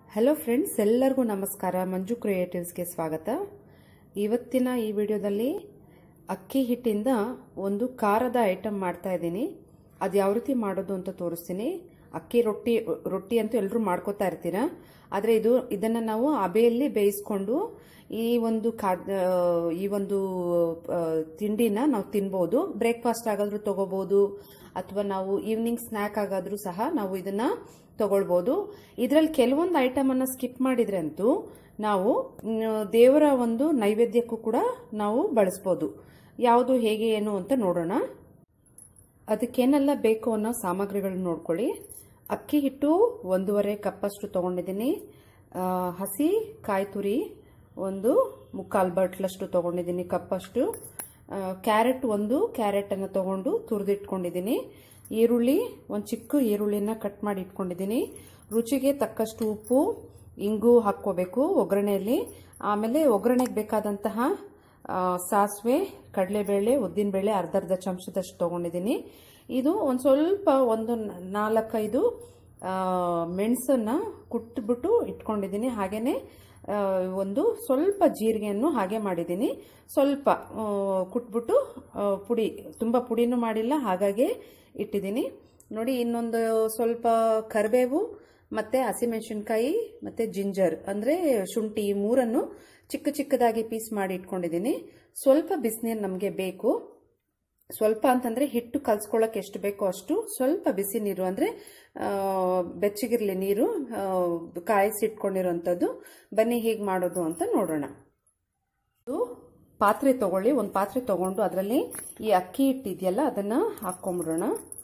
hello friends ಎಲ್ಲರಿಗೂ ನಮಸ್ಕಾರ ಮಂಜು ಕ್ರಿಯೇಟಿವ್ಸ್ಗೆ ಸ್ವಾಗತ ಇವತ್ತಿನ ಈ ವಿಡಿಯೋದಲ್ಲಿ ಅಕ್ಕಿ ಹಿಟ್ಟಿಂದ ಒಂದು ಖಾರದ ಐಟಮ್ ಮಾಡ್ತಾ ಇದ್ದೀನಿ ಅದು ಯಾವ ರೀತಿ ಮಾಡೋದು ಅಂತ ತೋರಿಸ್ತೀನಿ ಅಕ್ಕಿ ರೊಟ್ಟಿ ರೊಟ್ಟಿ ಅಂತೂ ಎಲ್ಲರೂ ಮಾಡ್ಕೋತಾ ಇರ್ತೀರ ಆದರೆ ಇದು ಇದನ್ನು ನಾವು ಅಬೆಯಲ್ಲಿ ಬೇಯಿಸ್ಕೊಂಡು ಈ ಒಂದು ಖಾದ ಈ ಒಂದು ಆ, ತಿಂಡಿನ ನಾವು ತಿನ್ಬೋದು ಬ್ರೇಕ್ಫಾಸ್ಟ್ ಆಗಾದ್ರೂ ತಗೋಬೋದು ಅಥವಾ ನಾವು ಈವ್ನಿಂಗ್ ಸ್ನ್ಯಾಕ್ ಆಗಾದ್ರೂ ಸಹ ನಾವು ಇದನ್ನ ತಗೊಳ್ಬೋದು ಇದರಲ್ಲಿ ಕೆಲವೊಂದು ಐಟಮನ್ನು ಸ್ಕಿಪ್ ಮಾಡಿದ್ರೆ ಅಂತೂ ನಾವು ಮ್, ದೇವರ ಒಂದು ನೈವೇದ್ಯಕ್ಕೂ ಕೂಡ ನಾವು ಬಳಸ್ಬೋದು ಯಾವುದು ಹೇಗೆ ಏನು ಅಂತ ನೋಡೋಣ ಅದಕ್ಕೇನೆಲ್ಲ ಬೇಕು ಅನ್ನೋ ಸಾಮಗ್ರಿಗಳನ್ನ ನೋಡ್ಕೊಳ್ಳಿ ಅಕ್ಕಿ ಹಿಟ್ಟು ಒಂದೂವರೆ ಕಪ್ಪಷ್ಟು ತೊಗೊಂಡಿದ್ದೀನಿ ಆ, ಹಸಿ ಕಾಯಿ ತುರಿ ಒಂದು ಮುಕ್ಕಾಲು ಬಟ್ಲಷ್ಟು ತೊಗೊಂಡಿದ್ದೀನಿ ಕಪ್ಪಷ್ಟು ಆ, ಕ್ಯಾರೆಟ್ ಒಂದು ಕ್ಯಾರೆಟನ್ನು ತೊಗೊಂಡು ತುರಿದಿಟ್ಕೊಂಡಿದ್ದೀನಿ ಈರುಳ್ಳಿ ಒಂದು ಚಿಕ್ಕ ಈರುಳ್ಳಿನ ಕಟ್ ಮಾಡಿ ಇಟ್ಕೊಂಡಿದ್ದೀನಿ ರುಚಿಗೆ ತಕ್ಕಷ್ಟು ಉಪ್ಪು ಇಂಗು ಹಾಕ್ಕೋಬೇಕು ಒಗ್ಗರಣೆಯಲ್ಲಿ ಆಮೇಲೆ ಒಗ್ಗರಣೆಗೆ ಬೇಕಾದಂತಹ ಆ, ಸಾಸಿವೆ ಕಡಲೆಬೇಳೆ ಉದ್ದಿನಬೇಳೆ ಅರ್ಧ ಅರ್ಧ ಚಮಚದಷ್ಟು ತೊಗೊಂಡಿದ್ದೀನಿ ಇದು ಒಂದು ಸ್ವಲ್ಪ ಒಂದು ನಾಲ್ಕೈದು ಆ, ಮೆಣಸನ್ನ ಕುಟ್ಬಿಟ್ಟು ಇಟ್ಕೊಂಡಿದ್ದೀನಿ ಹಾಗೆಯೇ ಒಂದು ಸ್ವಲ್ಪ ಜೀರಿಗೆಯನ್ನು ಹಾಗೆ ಮಾಡಿದ್ದೀನಿ ಸ್ವಲ್ಪ ಆ, ಕುಟ್ಬಿಟ್ಟು ಆ, ಪುಡಿ ತುಂಬ ಪುಡಿನೂ ಮಾಡಿಲ್ಲ ಹಾಗಾಗಿ ಇಟ್ಟಿದ್ದೀನಿ ನೋಡಿ ಇನ್ನೊಂದು ಸ್ವಲ್ಪ ಕರಿಬೇವು ಮತ್ತು ಹಸಿಮೆಣಸಿನ್ಕಾಯಿ ಮತ್ತು ಜಿಂಜರ್ ಅಂದರೆ ಶುಂಠಿ ಈ ಮೂರನ್ನು ಚಿಕ್ಕ ಚಿಕ್ಕದಾಗಿ ಪೀಸ್ ಮಾಡಿ ಇಟ್ಕೊಂಡಿದ್ದೀನಿ ಸ್ವಲ್ಪ ಬಿಸಿನೀರು ನಮಗೆ ಬೇಕು ಸ್ವಲ್ಪ ಅಂತಂದರೆ ಹಿಟ್ಟು ಕಲ್ಸ್ಕೊಳ್ಳೋಕೆ ಎಷ್ಟು ಬೇಕೋ ಅಷ್ಟು ಸ್ವಲ್ಪ ಬಿಸಿ ನೀರು ಅಂದರೆ ಬೆಚ್ಚಗಿರಲಿ ನೀರು ಆ, ಕಾಯಿಸಿಟ್ಕೊಂಡಿರೋಂಥದ್ದು ಬನ್ನಿ ಹೇಗೆ ಮಾಡೋದು ಅಂತ ನೋಡೋಣ ಇದು ಪಾತ್ರೆ ತಗೊಳ್ಳಿ ಒಂದು ಪಾತ್ರೆ ತಗೊಂಡು ಅದರಲ್ಲಿ ಈ ಅಕ್ಕಿ ಹಿಟ್ಟಿದೆಯಲ್ಲ ಅದನ್ನು ಹಾಕ್ಕೊಂಬಿಡೋಣ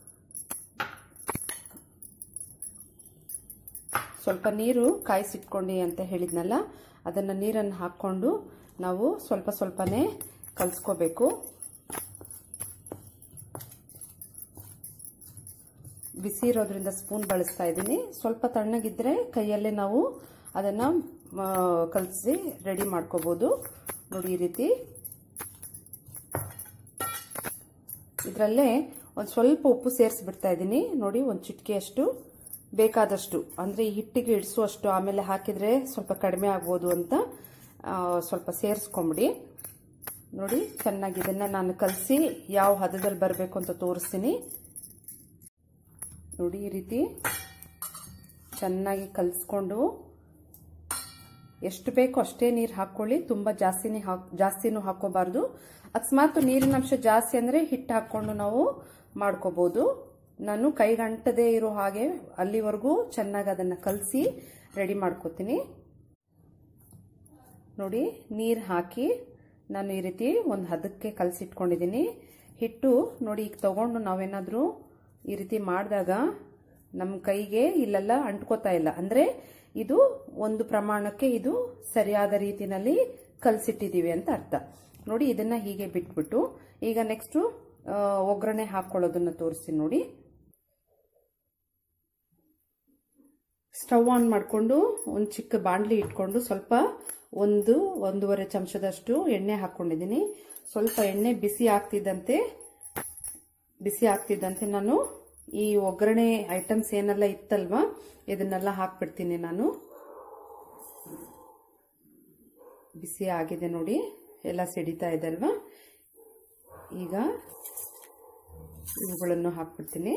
ಸ್ವಲ್ಪ ನೀರು ಕಾಯಿಸಿಟ್ಕೊಂಡು ಅಂತ ಹೇಳಿದ್ನಲ್ಲ ಅದನ್ನು ನೀರನ್ನು ಹಾಕ್ಕೊಂಡು ನಾವು ಸ್ವಲ್ಪ ಸ್ವಲ್ಪನೇ ಕಲಿಸ್ಕೋಬೇಕು ಬಿಸಿ ಇರೋದ್ರಿಂದ ಸ್ಪೂನ್ ಬಳಸ್ತಾ ಇದ್ದೀನಿ ಸ್ವಲ್ಪ ತಣ್ಣಗಿದ್ರೆ ಕೈಯಲ್ಲೇ ನಾವು ಅದನ್ನು ಕಲಸಿ ರೆಡಿ ಮಾಡ್ಕೋಬೋದು ನೋಡಿ ಈ ರೀತಿ ಇದರಲ್ಲೇ ಒಂದು ಸ್ವಲ್ಪ ಉಪ್ಪು ಸೇರಿಸ್ಬಿಡ್ತಾ ಇದ್ದೀನಿ ನೋಡಿ ಒಂದು ಚಿಟಿಕೆಯಷ್ಟು ಬೇಕಾದಷ್ಟು ಅಂದರೆ ಈ ಹಿಟ್ಟಿಗೆ ಇಡಿಸುವಷ್ಟು ಆಮೇಲೆ ಹಾಕಿದರೆ ಸ್ವಲ್ಪ ಕಡಿಮೆ ಆಗ್ಬೋದು ಅಂತ ಆ, ಸ್ವಲ್ಪ ಸೇರಿಸ್ಕೊಂಬಿಡಿ ನೋಡಿ ಚೆನ್ನಾಗಿ ಇದನ್ನು ನಾನು ಕಲಸಿ ಯಾವ ಹದದಲ್ಲಿ ಬರಬೇಕು ಅಂತ ತೋರಿಸ್ತೀನಿ ನೋಡಿ ಈ ರೀತಿ ಚೆನ್ನಾಗಿ ಕಲಿಸ್ಕೊಂಡು ಎಷ್ಟು ಬೇಕೋ ಅಷ್ಟೇ ನೀರು ಹಾಕ್ಕೊಳ್ಳಿ ತುಂಬ ಜಾಸ್ತಿನೇ ಹಾಕ್ ಜಾಸ್ತಿನೂ ಹಾಕೋಬಾರ್ದು ಅಕಸ್ಮಾತ್ ನೀರಿನ ಅಂಶ ಜಾಸ್ತಿ ಅಂದರೆ ಹಿಟ್ಟು ಹಾಕ್ಕೊಂಡು ನಾವು ಮಾಡ್ಕೋಬೋದು ನಾನು ಕೈಗಂಟದೇ ಇರೋ ಹಾಗೆ ಅಲ್ಲಿವರೆಗೂ ಚೆನ್ನಾಗಿ ಅದನ್ನು ಕಲಸಿ ರೆಡಿ ಮಾಡ್ಕೋತೀನಿ ನೋಡಿ ನೀರು ಹಾಕಿ ನಾನು ಈ ರೀತಿ ಒಂದು ಹದಕ್ಕೆ ಕಲಸಿಟ್ಕೊಂಡಿದ್ದೀನಿ ಹಿಟ್ಟು ನೋಡಿ ಈಗ ತಗೊಂಡು ನಾವೇನಾದರೂ ಈ ರೀತಿ ಮಾಡಿದಾಗ ನಮ್ಮ ಕೈಗೆ ಇಲ್ಲೆಲ್ಲ ಅಂಟ್ಕೋತಾ ಇಲ್ಲ ಅಂದರೆ ಇದು ಒಂದು ಪ್ರಮಾಣಕ್ಕೆ ಇದು ಸರಿಯಾದ ರೀತಿನಲ್ಲಿ ಕಲಸಿಟ್ಟಿದ್ದೀವಿ ಅಂತ ಅರ್ಥ ನೋಡಿ ಇದನ್ನ ಹೀಗೆ ಬಿಟ್ಬಿಟ್ಟು ಈಗ ನೆಕ್ಸ್ಟು ಒಗ್ಗರಣೆ ಹಾಕ್ಕೊಳ್ಳೋದನ್ನ ತೋರಿಸ್ತೀನಿ ನೋಡಿ ಸ್ಟವ್ ಆನ್ ಮಾಡಿಕೊಂಡು ಒಂದು ಚಿಕ್ಕ ಬಾಣಲಿ ಇಟ್ಕೊಂಡು ಸ್ವಲ್ಪ ಒಂದು ಒಂದೂವರೆ ಚಮಚದಷ್ಟು ಎಣ್ಣೆ ಹಾಕ್ಕೊಂಡಿದ್ದೀನಿ ಸ್ವಲ್ಪ ಎಣ್ಣೆ ಬಿಸಿ ಆಗ್ತಿದ್ದಂತೆ ಬಿಸಿ ಆಗ್ತಿದ್ದಂತೆ ನಾನು ಈ ಒಗ್ಗರಣೆ ಐಟಮ್ಸ್ ಏನೆಲ್ಲ ಇತ್ತಲ್ವಾ ಇದನ್ನೆಲ್ಲ ಹಾಕ್ಬಿಡ್ತೀನಿ ನಾನು ಬಿಸಿ ಆಗಿದೆ ನೋಡಿ ಎಲ್ಲ ಸಿಡಿತಾ ಇದೆ ಅಲ್ವಾ ಈಗ ಇವುಗಳನ್ನು ಹಾಕ್ಬಿಡ್ತೀನಿ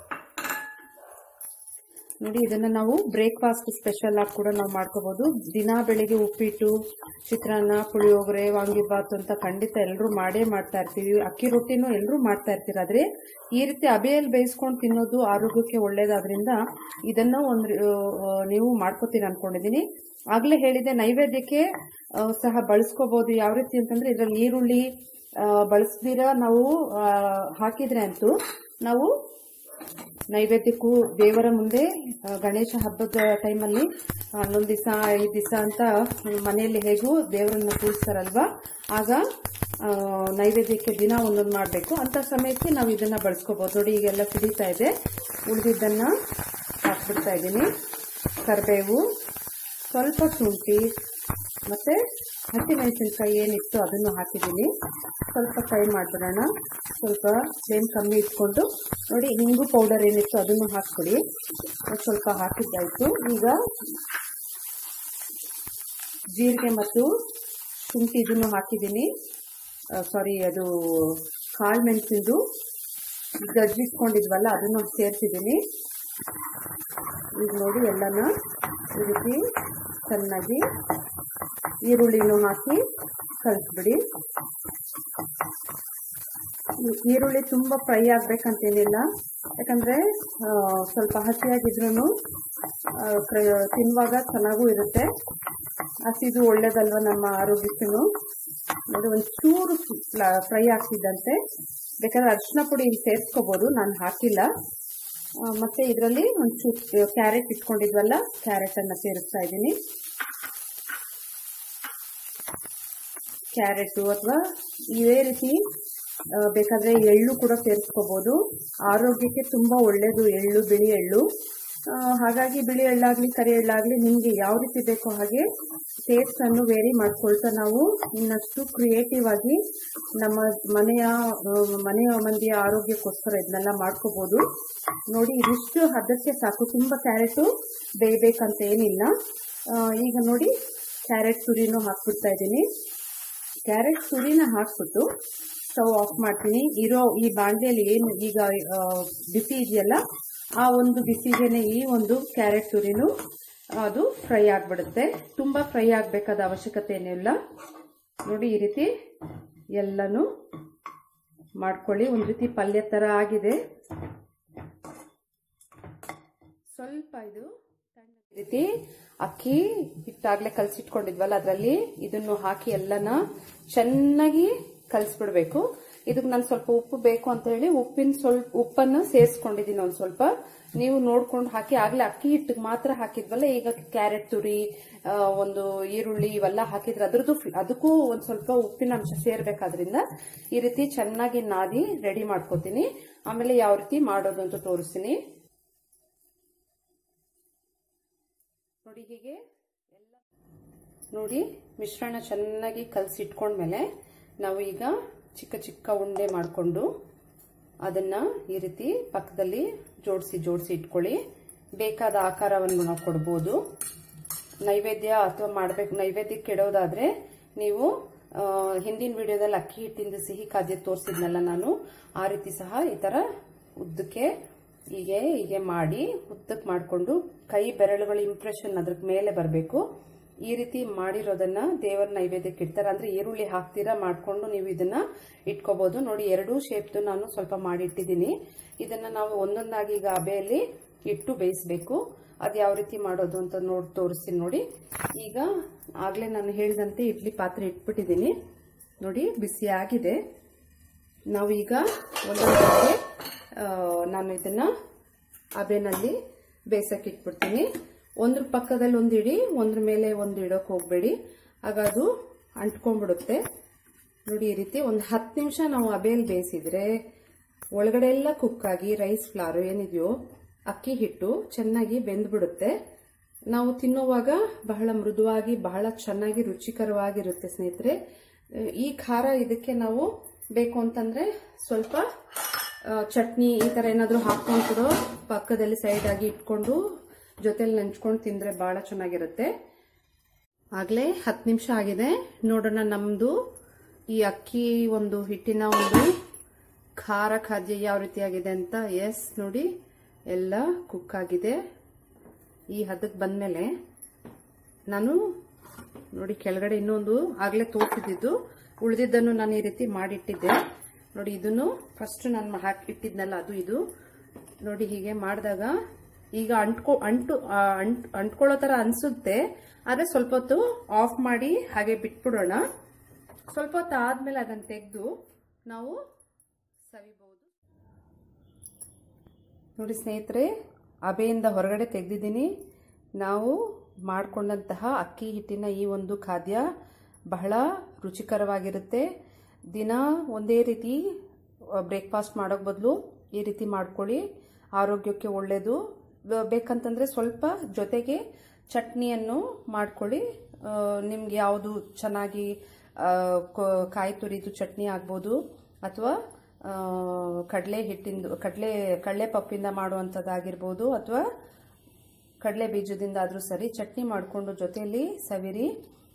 ನೋಡಿ ಇದನ್ನ ನಾವು ಬ್ರೇಕ್ಫಾಸ್ಟ್ ಸ್ಪೆಷಲ್ ಆಗಿ ಕೂಡ ನಾವು ಮಾಡ್ಕೋಬಹುದು ದಿನ ಬೆಳಿಗ್ಗೆ ಉಪ್ಪಿಟ್ಟು ಚಿತ್ರಾನ್ನ ಪುಳಿಯೋಗರೆ ವಾಂಗಿಬಾತ್ ಅಂತ ಖಂಡಿತ ಎಲ್ಲರೂ ಮಾಡೇ ಮಾಡ್ತಾ ಇರ್ತೀವಿ ಅಕ್ಕಿ ರೊಟ್ಟಿನೂ ಎಲ್ಲರೂ ಮಾಡ್ತಾ ಇರ್ತೀರ ಆದ್ರೆ ಈ ರೀತಿ ಅಬೆಯಲ್ಲಿ ಬೇಯಿಸ್ಕೊಂಡು ತಿನ್ನೋದು ಆರೋಗ್ಯಕ್ಕೆ ಒಳ್ಳೇದಾದ್ರಿಂದ ಇದನ್ನ ಒಂದು ಆ, ನೀವು ಮಾಡ್ಕೋತೀರ ಅನ್ಕೊಂಡಿದೀನಿ ಆಗ್ಲೇ ಹೇಳಿದೆ ನೈವೇದ್ಯಕ್ಕೆ ಆ, ಸಹ ಬಳಸ್ಕೋಬಹುದು ಯಾವ ರೀತಿ ಅಂತಂದ್ರೆ ಇದ್ರಲ್ಲಿ ಈರುಳ್ಳಿ ಆ, ಬಳಸ್ದಿರ ನಾವು ಆ, ಹಾಕಿದ್ರೆ ಅಂತೂ ನಾವು ನೈವೇದ್ಯಕ್ಕೂ ದೇವರ ಮುಂದೆ ಆ, ಗಣೇಶ ಹಬ್ಬದ ಟೈಮಲ್ಲಿ ಹನ್ನೊಂದು ದಿವಸ ಐದು ದಿವಸ ಅಂತ ಮನೆಯಲ್ಲಿ ಹೇಗೂ ದೇವರನ್ನ ಕೂರಿಸ್ತಾರಲ್ವಾ ಆಗ ಆ, ನೈವೇದ್ಯಕ್ಕೆ ದಿನ ಒಂದೊಂದು ಮಾಡಬೇಕು ಅಂತ ಸಮಯಕ್ಕೆ ನಾವು ಇದನ್ನ ಬಳಸ್ಕೋಬಹುದು ನೋಡಿ ಈಗೆಲ್ಲ ಸಿಡಿತಾ ಇದೆ ಉಳಿದಿದ್ದನ್ನ ಹಾಕ್ಬಿಡ್ತಾ ಇದ್ದೀನಿ ಕರಿಬೇವು ಸ್ವಲ್ಪ ಶುಂಠಿ ಮತ್ತೆ ಹಸಿಮೆಣಸಿನ್ಕಾಯಿ ಏನಿತ್ತು ಅದನ್ನು ಹಾಕಿದ್ದೀನಿ ಸ್ವಲ್ಪ ಫ್ರೈ ಮಾಡ್ಬಿಡೋಣ ಸ್ವಲ್ಪ ಫ್ಲೇಮ್ ಕಮ್ಮಿ ಇಟ್ಕೊಂಡು ನೋಡಿ ಹಿಂಗು ಪೌಡರ್ ಏನಿತ್ತು ಅದನ್ನು ಹಾಕ್ಕೊಡಿ ಸ್ವಲ್ಪ ಹಾಕಿದ್ದಾಯ್ತು ಈಗ ಜೀರಿಗೆ ಮತ್ತು ಶುಂಠಿ ಇದನ್ನು ಹಾಕಿದ್ದೀನಿ ಸಾರಿ ಅದು ಕಾಳು ಮೆಣಸಿಂದು ಗಜ್ಜಿಸ್ಕೊಂಡಿದ್ವಲ್ಲ ಅದನ್ನು ಸೇರ್ತಿದ್ದೀನಿ ಈಗ ನೋಡಿ ಎಲ್ಲನ ಈ ರೀತಿ ಚೆನ್ನಾಗಿ ಈರುಳ್ಳಿನೂ ಹಾಕಿ ಕಲಿಸ್ಬಿಡಿ ಈರುಳ್ಳಿ ತುಂಬ ಫ್ರೈ ಆಗ್ಬೇಕಂತೇನಿಲ್ಲ ಯಾಕಂದ್ರೆ ಸ್ವಲ್ಪ ಹಸಿಯಾಗಿದ್ರು ತಿನ್ನುವಾಗ ಚೆನ್ನಾಗೂ ಇರುತ್ತೆ ಹಸಿದು ಒಳ್ಳೇದಲ್ವ ನಮ್ಮ ಆರೋಗ್ಯಕ್ಕೂ ನೋಡಿ ಒಂಚೂರು ಫ್ರೈ ಆಗ್ತಿದ್ದಂತೆ ಬೇಕಾದ್ರೆ ಅರಿಶಿನ ಪುಡಿ ಇಲ್ಲಿ ಸೇರಿಸ್ಕೋಬಹುದು ನಾನು ಹಾಕಿಲ್ಲ ಮತ್ತೆ ಇದರಲ್ಲಿ ಒಂಚೂರು ಕ್ಯಾರೆಟ್ ಇಟ್ಕೊಂಡಿದ್ವಲ್ಲ ಕ್ಯಾರೆಟ್ ಅನ್ನ ಸೇರಿಸ್ತಾ ಇದ್ದೀನಿ ಕ್ಯಾರೆಟ್ ಅಥವಾ ಇದೇ ರೀತಿ ಬೇಕಾದ್ರೆ ಎಳ್ಳು ಕೂಡ ಸೇರಿಸ್ಕೋಬಹುದು ಆರೋಗ್ಯಕ್ಕೆ ತುಂಬಾ ಒಳ್ಳೇದು ಎಳ್ಳು ಬಿಳಿ ಎಳ್ಳು ಹಾಗಾಗಿ ಬಿಳಿ ಎಳ್ಳಾಗ್ಲಿ ಕರಿ ಎಳ್ಳಾಗ್ಲಿ ನಿಮ್ಗೆ ಯಾವ ರೀತಿ ಬೇಕೋ ಹಾಗೆ ಟೇಸ್ಟ್ ಅನ್ನು ವೇರಿ ಮಾಡ್ಕೊಳ್ತಾ ನಾವು ಇನ್ನಷ್ಟು ಕ್ರಿಯೇಟಿವ್ ಆಗಿ ನಮ್ಮ ಮನೆಯ ಮನೆಯ ಮಂದಿಯ ಆರೋಗ್ಯಕ್ಕೋಸ್ಕರ ಇದನ್ನೆಲ್ಲ ಮಾಡ್ಕೋಬಹುದು ನೋಡಿ ಇದಿಷ್ಟು ಹದಕ್ಕೆ ಸಾಕು ತುಂಬಾ ಕ್ಯಾರೆಟ್ ಬೇಯಬೇಕಂತ ಏನಿಲ್ಲ ಈಗ ನೋಡಿ ಕ್ಯಾರೆಟ್ ತುರಿನೂ ಹಾಕ್ಬಿಡ್ತಾ ಇದ್ದೀನಿ ಕ್ಯಾರೆಟ್ ತುರಿನ ಹಾಕ್ಬಿಟ್ಟು ಸ್ಟವ್ ಆಫ್ ಮಾಡ್ತೀನಿ ಇರೋ ಈ ಬಾಂಡ್ಲಿಯಲ್ಲಿ ಏನು ಈಗ ಬಿಸಿ ಇದೆಯಲ್ಲ ಆ ಒಂದು ಬಿಸಿಗೆನೆ ಈ ಒಂದು ಕ್ಯಾರೆಟ್ ತುರಿನು ಅದು ಫ್ರೈ ಆಗ್ಬಿಡುತ್ತೆ ತುಂಬಾ ಫ್ರೈ ಆಗ್ಬೇಕಾದ ಅವಶ್ಯಕತೆ ಏನಿಲ್ಲ ನೋಡಿ ಈ ರೀತಿ ಎಲ್ಲನೂ ಮಾಡ್ಕೊಳ್ಳಿ ಒಂದು ರೀತಿ ಪಲ್ಯ ತರ ಆಗಿದೆ ಸ್ವಲ್ಪ ಇದು ಈ ರೀತಿ ಅಕ್ಕಿ ಹಿಟ್ಟಾಗ್ಲೇ ಕಲ್ಸಿಟ್ಕೊಂಡಿದ್ವಲ್ಲ ಅದರಲ್ಲಿ ಇದನ್ನು ಹಾಕಿ ಎಲ್ಲನ ಚೆನ್ನಾಗಿ ಕಲ್ಸ್ಬಿಡ್ಬೇಕು ಇದಕ್ಕೆ ನಾನು ಸ್ವಲ್ಪ ಉಪ್ಪು ಬೇಕು ಅಂತ ಹೇಳಿ ಉಪ್ಪಿನ ಸ್ವಲ್ಪ ಉಪ್ಪನ್ನ ಸೇರಿಸ್ಕೊಂಡಿದ್ದೀನಿ ಒಂದ್ ಸ್ವಲ್ಪ ನೀವು ನೋಡ್ಕೊಂಡು ಹಾಕಿ ಆಗ್ಲೇ ಅಕ್ಕಿ ಹಿಟ್ಟಿಗೆ ಮಾತ್ರ ಹಾಕಿದ್ವಲ್ಲ ಈಗ ಕ್ಯಾರೆಟ್ ತುರಿ ಒಂದು ಈರುಳ್ಳಿ ಇವೆಲ್ಲ ಹಾಕಿದ್ರೆ ಅದ್ರದ್ದು ಅದಕ್ಕೂ ಒಂದ್ ಸ್ವಲ್ಪ ಉಪ್ಪಿನ ಅಂಶ ಸೇರ್ಬೇಕಾದ್ರಿಂದ ಈ ರೀತಿ ಚೆನ್ನಾಗಿ ನಾದಿ ರೆಡಿ ಮಾಡ್ಕೋತೀನಿ ಆಮೇಲೆ ಯಾವ ರೀತಿ ಮಾಡೋದು ಅಂತ ತೋರಿಸ್ತೀನಿ ನೋಡಿ ಹೀಗೆ ಎಲ್ಲ ನೋಡಿ ಮಿಶ್ರಣ ಚೆನ್ನಾಗಿ ಕಲಸಿಟ್ಕೊಂಡ್ಮೇಲೆ ನಾವು ಈಗ ಚಿಕ್ಕ ಚಿಕ್ಕ ಉಂಡೆ ಮಾಡಿಕೊಂಡು ಅದನ್ನ ಈ ರೀತಿ ಪಕ್ಕದಲ್ಲಿ ಜೋಡಿಸಿ ಜೋಡಿಸಿ ಇಟ್ಕೊಳ್ಳಿ ಬೇಕಾದ ಆಕಾರವನ್ನು ನಾವು ಕೊಡ್ಬೋದು ನೈವೇದ್ಯ ಅಥವಾ ಮಾಡ್ಬೇಕು ನೈವೇದ್ಯಕ್ಕೆ ಇಡೋದಾದ್ರೆ ನೀವು ಹಿಂದಿನ ವಿಡಿಯೋದಲ್ಲಿ ಅಕ್ಕಿ ಹಿಟ್ಟಿಂದ ಸಿಹಿ ಖಾದ್ಯ ತೋರಿಸಿದ್ನಲ್ಲ ನಾನು ಆ ರೀತಿ ಸಹ ಈ ತರ ಉದ್ದಕ್ಕೆ ಹೀಗೆ ಹೀಗೆ ಮಾಡಿ ಉದ್ದಕ್ಕೆ ಮಾಡಿಕೊಂಡು ಕೈ ಬೆರಳುಗಳ ಇಂಪ್ರೆಷನ್ ಅದ್ರ ಮೇಲೆ ಬರಬೇಕು ಈ ರೀತಿ ಮಾಡಿರೋದನ್ನ ದೇವರ ನೈವೇದ್ಯಕ್ಕೆ ಇಡ್ತಾರೆ ಅಂದ್ರೆ ಈರುಳ್ಳಿ ಹಾಕ್ತೀರಾ ಮಾಡ್ಕೊಂಡು ನೀವು ಇದನ್ನ ಇಟ್ಕೋಬಹುದು ನೋಡಿ ಎರಡೂ ಶೇಪ್ದು ನಾನು ಸ್ವಲ್ಪ ಮಾಡಿ ಇಟ್ಟಿದ್ದೀನಿ ಇದನ್ನ ನಾವು ಒಂದೊಂದಾಗಿ ಈಗ ಅಬೆಯಲ್ಲಿ ಇಟ್ಟು ಬೇಯಿಸಬೇಕು ಅದು ಯಾವ ರೀತಿ ಮಾಡೋದು ಅಂತ ನೋಡಿ ತೋರಿಸ್ತೀನಿ ನೋಡಿ ಈಗ ಆಗ್ಲೇ ನಾನು ಹೇಳಿದಂತೆ ಇಡ್ಲಿ ಪಾತ್ರೆ ಇಟ್ಬಿಟ್ಟಿದ್ದೀನಿ ನೋಡಿ ಬಿಸಿ ಆಗಿದೆ ನಾವು ಈಗ ಒಂದೊಂದಾಗಿ ನಾನು ಇದನ್ನ ಅಬೆನಲ್ಲಿ ಬೇಯಿಸಕ್ಕೆ ಇಟ್ಬಿಡ್ತೀನಿ ಒಂದ್ರ ಪಕ್ಕದಲ್ಲಿ ಒಂದು ಇಡಿ ಒಂದ್ರ ಮೇಲೆ ಒಂದು ಇಡೋಕೆ ಹೋಗ್ಬೇಡಿ ಆಗ ಅದು ಅಂಟ್ಕೊಂಡ್ಬಿಡುತ್ತೆ ನೋಡಿ ಈ ರೀತಿ ಒಂದು ಹತ್ತು ನಿಮಿಷ ನಾವು ಅಬೆಯಲ್ಲಿ ಬೇಯಿಸಿದ್ರೆ ಒಳಗಡೆ ಎಲ್ಲ ಕುಕ್ಕಾಗಿ ರೈಸ್ ಫ್ಲಾರು ಏನಿದೆಯೋ ಅಕ್ಕಿ ಹಿಟ್ಟು ಚೆನ್ನಾಗಿ ಬೆಂದ್ಬಿಡುತ್ತೆ ನಾವು ತಿನ್ನುವಾಗ ಬಹಳ ಮೃದುವಾಗಿ ಬಹಳ ಚೆನ್ನಾಗಿ ರುಚಿಕರವಾಗಿರುತ್ತೆ ಸ್ನೇಹಿತರೆ ಈ ಖಾರ ಇದಕ್ಕೆ ನಾವು ಬೇಕು ಅಂತಂದ್ರೆ ಸ್ವಲ್ಪ ಚಟ್ನಿ ಈ ತರ ಏನಾದರೂ ಹಾಕೊಂಡು ಪಕ್ಕದಲ್ಲಿ ಸೈಡ್ ಆಗಿ ಇಟ್ಕೊಂಡು ಜೊತೆಲಿ ನೆಂಚ್ಕೊಂಡು ತಿಂದ್ರೆ ಬಹಳ ಚೆನ್ನಾಗಿರುತ್ತೆ ಆಗ್ಲೇ ಹತ್ತು ನಿಮಿಷ ಆಗಿದೆ ನೋಡೋಣ ನಮ್ದು ಈ ಅಕ್ಕಿ ಒಂದು ಹಿಟ್ಟಿನ ಒಂದು ಖಾರ ಖಾದ್ಯ ಯಾವ ರೀತಿ ಆಗಿದೆ ಅಂತ ಎಸ್ ನೋಡಿ ಎಲ್ಲ ಕುಕ್ ಆಗಿದೆ ಈ ಹದಕ್ಕೆ ಬಂದ್ಮೇಲೆ ನಾನು ನೋಡಿ ಕೆಳಗಡೆ ಇನ್ನೊಂದು ಆಗ್ಲೇ ತೋರಿಸಿದ್ದು ಉಳಿದಿದ್ದನ್ನು ನಾನು ಈ ರೀತಿ ಮಾಡಿಟ್ಟಿದ್ದೆ ನೋಡಿ ಇದನ್ನು ಫಸ್ಟ್ ನಾನು ಹಾಕಿಟ್ಟಿದ್ನಲ್ಲ ಅದು ಇದು ನೋಡಿ ಹೀಗೆ ಮಾಡಿದಾಗ ಈಗ ಅಂಟ್ಕೊ ಅಂಟು ಅಂಟ್ಕೊಳ್ಳೋ ತರ ಅನ್ಸುತ್ತೆ ಆದ್ರೆ ಸ್ವಲ್ಪ ಹೊತ್ತು ಆಫ್ ಮಾಡಿ ಹಾಗೆ ಬಿಟ್ಬಿಡೋಣ ಸ್ವಲ್ಪ ಹೊತ್ತು ಆದ್ಮೇಲೆ ಅದನ್ನ ತೆಗೆದು ನಾವು ಸವಿಬಹುದು ನೋಡಿ ಸ್ನೇಹಿತರೆ ಅಬೆಯಿಂದ ಹೊರಗಡೆ ತೆಗೆದಿದ್ದೀನಿ ನಾವು ಮಾಡಿಕೊಂಡಂತಹ ಅಕ್ಕಿ ಹಿಟ್ಟಿನ ಈ ಒಂದು ಖಾದ್ಯ ಬಹಳ ರುಚಿಕರವಾಗಿರುತ್ತೆ ದಿನ ಒಂದೇ ರೀತಿ ಬ್ರೇಕ್ಫಾಸ್ಟ್ ಮಾಡೋಕ್ ಬದಲು ಈ ರೀತಿ ಮಾಡ್ಕೊಳ್ಳಿ ಆರೋಗ್ಯಕ್ಕೆ ಒಳ್ಳೆಯದು ಬೇಕಂತಂದ್ರೆ ಸ್ವಲ್ಪ ಜೊತೆಗೆ ಚಟ್ನಿಯನ್ನು ಮಾಡ್ಕೊಳ್ಳಿ ನಿಮ್ಗೆ ಯಾವುದು ಚೆನ್ನಾಗಿ ಕಾಯಿ ತುರಿದು ಚಟ್ನಿ ಆಗ್ಬೋದು ಅಥವಾ ಕಡಲೆ ಹಿಟ್ಟಿಂದು ಕಡಲೆ ಕಡಲೆ ಪಪ್ಪಿಂದ ಮಾಡುವಂಥದ್ದಾಗಿರ್ಬೋದು ಅಥವಾ ಕಡಲೆ ಬೀಜದಿಂದ ಆದರೂ ಸರಿ ಚಟ್ನಿ ಮಾಡಿಕೊಂಡು ಜೊತೆಯಲ್ಲಿ ಸವಿರಿ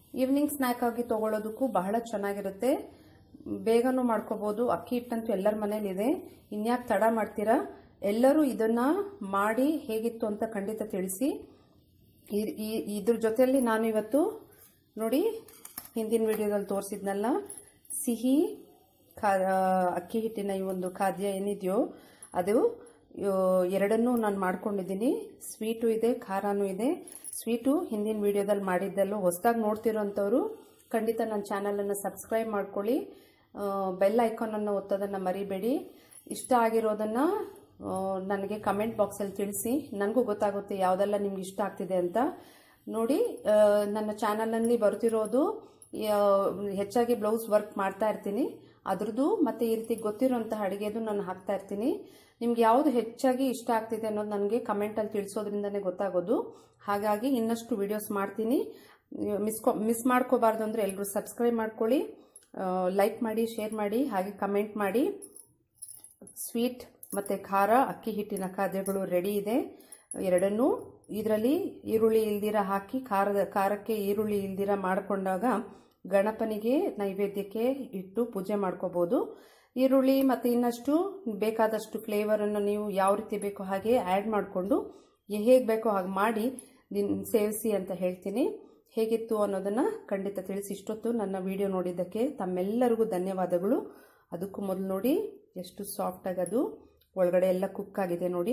ಈವ್ನಿಂಗ್ ಸ್ನ್ಯಾಕ್ ಆಗಿ ತಗೊಳ್ಳೋದಕ್ಕೂ ಬಹಳ ಚೆನ್ನಾಗಿರುತ್ತೆ ಬೇಗನೂ ಮಾಡ್ಕೋಬಹುದು ಅಕ್ಕಿ ಹಿಟ್ಟಂತೂ ಎಲ್ಲರ ಮನೇಲಿದೆ ಇನ್ಯಾಕೆ ತಡ ಮಾಡ್ತೀರಾ ಎಲ್ಲರೂ ಇದನ್ನ ಮಾಡಿ ಹೇಗಿತ್ತು ಅಂತ ಖಂಡಿತ ತಿಳಿಸಿ ಈ- ಈ- ಇದ್ರ ಜೊತೆಯಲ್ಲಿ ನಾನು ಇವತ್ತು ನೋಡಿ ಹಿಂದಿನ ವಿಡಿಯೋದಲ್ಲಿ ತೋರಿಸಿದ್ನಲ್ಲ ಸಿಹಿ ಖಾ ಅಕ್ಕಿ ಹಿಟ್ಟಿನ ಈ ಒಂದು ಖಾದ್ಯ ಏನಿದೆಯೋ ಅದು ಆ, ಎರಡನ್ನೂ ನಾನು ಮಾಡ್ಕೊಂಡಿದ್ದೀನಿ ಸ್ವೀಟು ಇದೆ ಖಾರನೂ ಇದೆ ಸ್ವೀಟು ಹಿಂದಿನ ವಿಡಿಯೋದಲ್ಲಿ ಮಾಡಿದ್ದಲ್ಲೂ ಹೊಸದಾಗಿ ನೋಡ್ತಿರೋಂಥವ್ರು ಖಂಡಿತ ನನ್ನ ಚಾನಲನ್ನು ಸಬ್ಸ್ಕ್ರೈಬ್ ಮಾಡ್ಕೊಳ್ಳಿ ಬೆಲ್ ಐಕಾನನ್ನು ಒತ್ತೋದನ್ನು ಮರಿಬೇಡಿ ಇಷ್ಟ ಆಗಿರೋದನ್ನು ನನಗೆ ಕಮೆಂಟ್ ಬಾಕ್ಸಲ್ಲಿ ತಿಳಿಸಿ ನನಗೂ ಗೊತ್ತಾಗುತ್ತೆ ಯಾವುದೆಲ್ಲ ನಿಮ್ಗೆ ಇಷ್ಟ ಆಗ್ತಿದೆ ಅಂತ ನೋಡಿ ಆ, ನನ್ನ ಚಾನಲಲ್ಲಿ ಬರ್ತಿರೋದು ಆ, ಹೆಚ್ಚಾಗಿ ಬ್ಲೌಸ್ ವರ್ಕ್ ಮಾಡ್ತಾ ಇರ್ತೀನಿ ಅದ್ರದ್ದು ಮತ್ತೆ ಈ ರೀತಿ ಗೊತ್ತಿರೋಂತಹ ಅಡುಗೆದು ನಾನು ಹಾಕ್ತಾ ಇರ್ತೀನಿ ನಿಮ್ಗೆ ಯಾವುದು ಹೆಚ್ಚಾಗಿ ಇಷ್ಟ ಆಗ್ತಿದೆ ಅನ್ನೋದು ನನಗೆ ಕಮೆಂಟಲ್ಲಿ ತಿಳಿಸೋದ್ರಿಂದನೇ ಗೊತ್ತಾಗೋದು ಹಾಗಾಗಿ ಇನ್ನಷ್ಟು ವಿಡಿಯೋಸ್ ಮಾಡ್ತೀನಿ ಮಿಸ್ಕೊ ಮಿಸ್ ಮಾಡ್ಕೋಬಾರ್ದು ಅಂದರೆ ಎಲ್ಲರೂ ಸಬ್ಸ್ಕ್ರೈಬ್ ಮಾಡ್ಕೊಳ್ಳಿ ಲೈಕ್ ಮಾಡಿ ಶೇರ್ ಮಾಡಿ ಹಾಗೆ ಕಮೆಂಟ್ ಮಾಡಿ ಸ್ವೀಟ್ ಮತ್ತು ಖಾರ ಅಕ್ಕಿ ಹಿಟ್ಟಿನ ಖಾದ್ಯಗಳು ರೆಡಿ ಇದೆ ಎರಡನ್ನೂ ಇದರಲ್ಲಿ ಈರುಳ್ಳಿ ಇಲ್ದಿರ ಹಾಕಿ ಖಾರದ ಖಾರಕ್ಕೆ ಈರುಳ್ಳಿ ಇಲ್ದಿರ ಮಾಡಿಕೊಂಡಾಗ ಗಣಪನಿಗೆ ನೈವೇದ್ಯಕ್ಕೆ ಇಟ್ಟು ಪೂಜೆ ಮಾಡ್ಕೋಬೋದು ಈರುಳ್ಳಿ ಮತ್ತು ಇನ್ನಷ್ಟು ಬೇಕಾದಷ್ಟು ಫ್ಲೇವರನ್ನು ನೀವು ಯಾವ ರೀತಿ ಬೇಕೋ ಹಾಗೆ ಆ್ಯಡ್ ಮಾಡಿಕೊಂಡು ಹೇಗೆ ಬೇಕೋ ಹಾಗೆ ಮಾಡಿ ನಿನ್ ಸೇವಿಸಿ ಅಂತ ಹೇಳ್ತೀನಿ ಹೇಗಿತ್ತು ಅನ್ನೋದನ್ನು ಖಂಡಿತ ತಿಳಿಸಿ ಇಷ್ಟೊತ್ತು ನನ್ನ ವಿಡಿಯೋ ನೋಡಿದ್ದಕ್ಕೆ ತಮ್ಮೆಲ್ಲರಿಗೂ ಧನ್ಯವಾದಗಳು ಅದಕ್ಕೂ ಮೊದಲು ನೋಡಿ ಎಷ್ಟು ಸಾಫ್ಟಾಗಿ ಅದು ಒಳಗಡೆ ಎಲ್ಲ ಕುಕ್ ಆಗಿದೆ ನೋಡಿ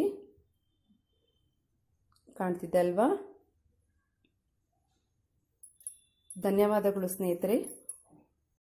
ಕಾಣ್ತಿದೆ ಅಲ್ವಾ ಧನ್ಯವಾದಗಳು ಸ್ನೇಹಿತರೆ